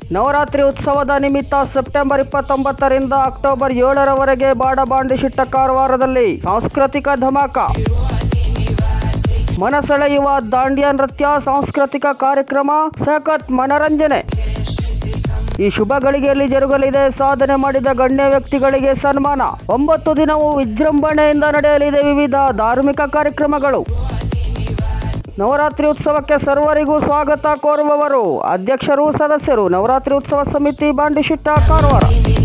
ನವರಾತ್ರಿ ಉತ್ಸವದ ನಿಮಿತ್ತ September ಇಪ್ಪತ್ತೊಂಬತ್ತರಿಂದ October ಏಳರವರೆಗೆ ಬಾಡಬಾಂಡಿಶಿಟ್ಟ ಕಾರವಾರದಲ್ಲಿ ಸಾಂಸ್ಕೃತಿಕ ಧಮಾಕ ಮನಸೆಳೆಯುವ ದಾಂಡಿಯಾ ನೃತ್ಯ ಸಾಂಸ್ಕೃತಿಕ ಕಾರ್ಯಕ್ರಮ ಸಖತ್ ಮನರಂಜನೆ ಈ ಶುಭ ಗಳಿಗೆಯಲ್ಲಿ ಜರುಗಲಿದೆ ಸಾಧನೆ ಮಾಡಿದ ಗಣ್ಯ ವ್ಯಕ್ತಿಗಳಿಗೆ ಸನ್ಮಾನ ಒಂಬತ್ತು ದಿನವೂ ವಿಜೃಂಭಣೆಯಿಂದ ನಡೆಯಲಿದೆ ವಿವಿಧ ಧಾರ್ಮಿಕ ಕಾರ್ಯಕ್ರಮಗಳು ನವರಾತ್ರಿ ಉತ್ಸವಕ್ಕೆ ಸರ್ವರಿಗೂ ಸ್ವಾಗತ ಕೋರುವವರು ಅಧ್ಯಕ್ಷರು ಸದಸ್ಯರು ನವರಾತ್ರಿ ಉತ್ಸವ ಸಮಿತಿ ಬಾಂಡಿಶಿಟ್ಟ ಕಾರವಾರ